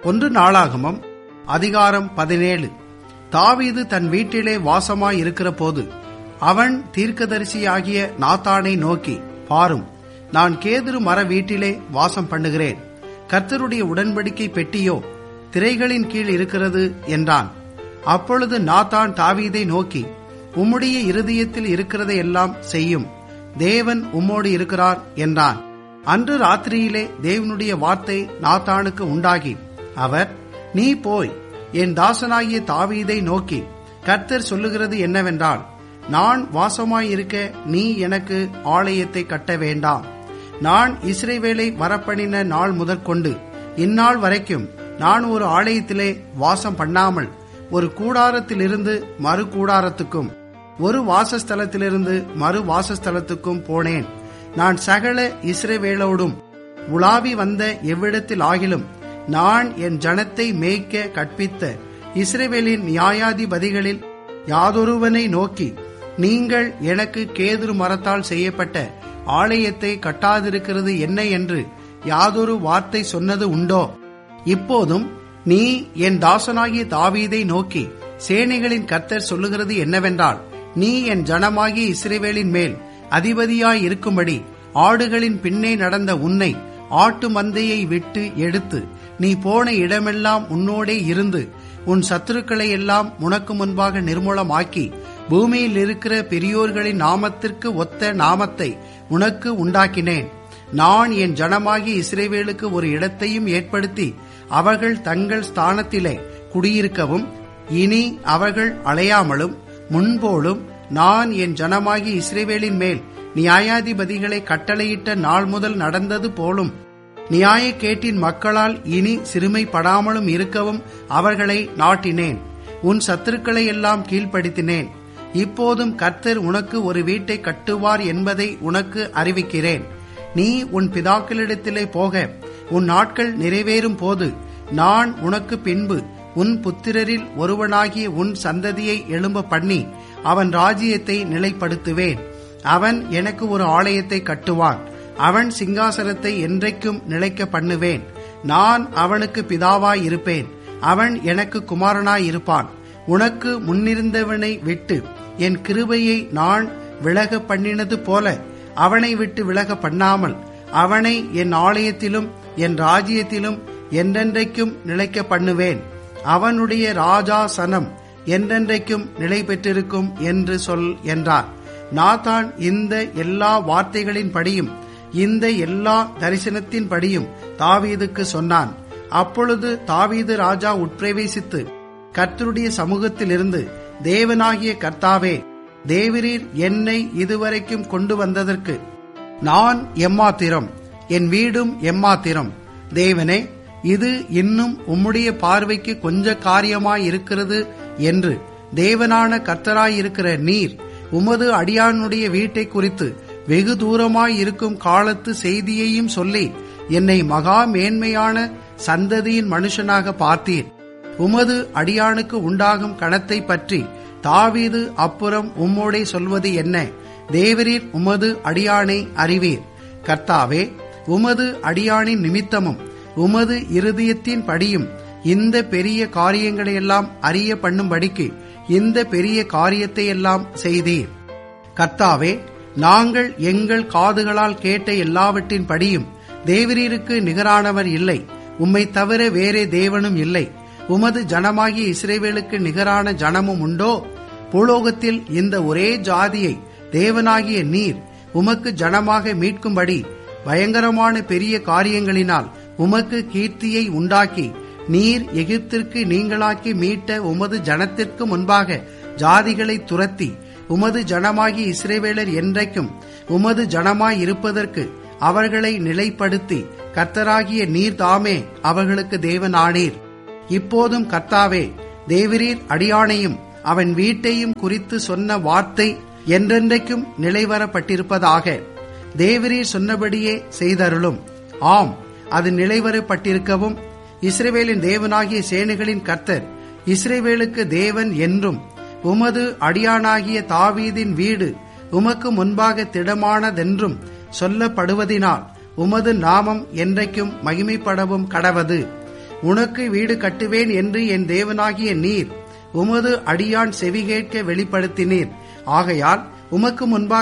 ஒன்று நாளாகமம் அதிகாரம் பதினேழு தாவீது தன் வீட்டிலே வாசமாய் இருக்கிற போது அவன் தீர்க்கதரிசியாகிய நாத்தானை நோக்கி பாரும் நான் கேதுரு மர வீட்டிலே வாசம் பண்ணுகிறேன் கர்த்தருடைய உடன்படிக்கை பெட்டியோ திரைகளின் கீழ் இருக்கிறது என்றான் அப்பொழுது நாத்தான் தாவீதை நோக்கி உம்முடைய இருதயத்தில் இருக்கிறதை எல்லாம் செய்யும் தேவன் உம்மோடு இருக்கிறார் என்றான் அன்று ராத்திரியிலே தேவனுடைய வார்த்தை நாத்தானுக்கு உண்டாகி அவர் நீ போய் என் தாசனாகிய தாவீதை நோக்கி கர்த்தர் சொல்லுகிறது என்னவென்றால் நான் வாசமாயிருக்க நீ எனக்கு ஆலயத்தை கட்ட வேண்டாம் நான் இஸ்ரேவேலை வரப்பண்ணின நாள் முதற்கொண்டு இந்நாள் வரைக்கும் நான் ஒரு ஆலயத்திலே வாசம் பண்ணாமல் ஒரு கூடாரத்திலிருந்து மறு கூடாரத்துக்கும் ஒரு வாசஸ்தலத்திலிருந்து மறு வாசஸ்தலத்துக்கும் போனேன் நான் சகல இஸ்ரேவேலோடும் உலாவி வந்த எவ்விடத்தில் ஆகிலும் நான் என் ஜனத்தை மேய்க்க கற்பித்த இஸ்ரேவேலின் நியாயாதிபதிகளில் யாதொருவனை நோக்கி நீங்கள் எனக்கு கேதுரு மரத்தால் செய்யப்பட்ட ஆலயத்தை கட்டாதிருக்கிறது என்ன என்று யாதொரு வார்த்தை சொன்னது உண்டோ இப்போதும் நீ என் தாசனாகிய தாவீதை நோக்கி சேனைகளின் கர்த்தர் சொல்லுகிறது என்னவென்றால் நீ என் ஜனமாகிய இஸ்ரேவேலின் மேல் அதிபதியாய் இருக்கும்படி ஆடுகளின் பின்னே நடந்த உன்னை ஆட்டு மந்தையை விட்டு எடுத்து நீ போன இடமெல்லாம் உன்னோடே இருந்து உன் சத்துருக்களை எல்லாம் உனக்கு முன்பாக நிர்மூலமாக்கி பூமியில் இருக்கிற பெரியோர்களின் நாமத்திற்கு ஒத்த நாமத்தை உனக்கு உண்டாக்கினேன் நான் என் ஜனமாகிய இஸ்ரேவேலுக்கு ஒரு இடத்தையும் ஏற்படுத்தி அவர்கள் தங்கள் ஸ்தானத்திலே குடியிருக்கவும் இனி அவர்கள் அலையாமலும் முன்போலும் நான் என் ஜனமாகிய இஸ்ரேவேலின் மேல் நியாயாதிபதிகளை கட்டளையிட்ட நாள் முதல் நடந்தது போலும் நியாய கேட்டின் மக்களால் இனி சிறுமைப்படாமலும் இருக்கவும் அவர்களை நாட்டினேன் உன் சத்துருக்களை எல்லாம் கீழ்ப்படுத்தினேன் இப்போதும் கர்த்தர் உனக்கு ஒரு வீட்டை கட்டுவார் என்பதை உனக்கு அறிவிக்கிறேன் நீ உன் பிதாக்களிடத்திலே போக உன் நாட்கள் நிறைவேறும் போது நான் உனக்கு பின்பு உன் புத்திரரில் ஒருவனாகிய உன் சந்ததியை எழும்ப பண்ணி அவன் ராஜ்யத்தை நிலைப்படுத்துவேன் அவன் எனக்கு ஒரு ஆலயத்தை கட்டுவான் அவன் சிங்காசனத்தை என்றைக்கும் நிலைக்க பண்ணுவேன் நான் அவனுக்கு பிதாவாய் இருப்பேன் அவன் எனக்கு குமாரனாய் இருப்பான் உனக்கு முன்னிருந்தவனை விட்டு என் கிருபையை நான் விலக பண்ணினது போல அவனை விட்டு விலக பண்ணாமல் அவனை என் ஆலயத்திலும் என் ராஜ்யத்திலும் என்றென்றைக்கும் நிலைக்க பண்ணுவேன் அவனுடைய ராஜாசனம் என்றென்றைக்கும் நிலை பெற்றிருக்கும் என்று சொல் என்றார் நாத்தான் இந்த எல்லா வார்த்தைகளின் படியும் இந்த எல்லா தரிசனத்தின் படியும் தாவீதுக்கு சொன்னான் அப்பொழுது தாவீது ராஜா உட்பிரவேசித்து கர்த்தருடைய சமூகத்திலிருந்து தேவனாகிய கர்த்தாவே தேவரீர் என்னை இதுவரைக்கும் கொண்டு வந்ததற்கு நான் எம்மாத்திரம் என் வீடும் எம்மாத்திரம் தேவனே இது இன்னும் உம்முடைய பார்வைக்கு கொஞ்ச காரியமாயிருக்கிறது என்று தேவனான கர்த்தராயிருக்கிற நீர் உமது அடியானுடைய வீட்டை குறித்து வெகு தூரமாய் இருக்கும் காலத்து செய்தியையும் சொல்லி என்னை மகா மேன்மையான சந்ததியின் மனுஷனாக பார்த்தீர் உமது அடியானுக்கு உண்டாகும் கணத்தை பற்றி தாவீது அப்புறம் உம்மோடே சொல்வது என்ன தேவரீர் உமது அடியானை அறிவீர் கர்த்தாவே உமது அடியானின் நிமித்தமும் உமது இருதயத்தின் படியும் இந்த பெரிய காரியங்களையெல்லாம் அறிய பண்ணும்படிக்கு இந்த பெரிய காரியத்தை எல்லாம் செய்தீர் கர்த்தாவே நாங்கள் எங்கள் காதுகளால் கேட்ட எல்லாவற்றின் படியும் தேவரீருக்கு நிகரானவர் இல்லை உம்மை தவிர வேறே தேவனும் இல்லை உமது ஜனமாகிய இஸ்ரேவேலுக்கு நிகரான ஜனமும் உண்டோ பூலோகத்தில் இந்த ஒரே ஜாதியை தேவனாகிய நீர் உமக்கு ஜனமாக மீட்கும்படி பயங்கரமான பெரிய காரியங்களினால் உமக்கு கீர்த்தியை உண்டாக்கி நீர் எகிப்திற்கு நீங்களாக்கி மீட்ட உமது ஜனத்திற்கு முன்பாக ஜாதிகளை துரத்தி உமது ஜனமாகி இஸ்ரேவேலர் என்றைக்கும் உமது ஜனமாய் இருப்பதற்கு அவர்களை நிலைப்படுத்தி கர்த்தராகிய நீர் தாமே அவர்களுக்கு தேவன் ஆனீர் இப்போதும் கர்த்தாவே தேவரீர் அடியானையும் அவன் வீட்டையும் குறித்து சொன்ன வார்த்தை என்றென்றைக்கும் நிலைவரப்பட்டிருப்பதாக தேவரீர் சொன்னபடியே செய்தருளும் ஆம் அது நிலைவரப்பட்டிருக்கவும் இஸ்ரேவேலின் தேவனாகிய சேனைகளின் கர்த்தர் இஸ்ரேவேலுக்கு தேவன் என்றும் உமது அடியானாகிய தாவீதின் வீடு உமக்கு முன்பாக திடமானதென்றும் சொல்லப்படுவதினால் உமது நாமம் என்றைக்கும் மகிமைப்படவும் கடவது உனக்கு வீடு கட்டுவேன் என்று என் தேவனாகிய நீர் உமது அடியான் செவிகேட்க வெளிப்படுத்தினீர் ஆகையால் உமக்கு முன்பாக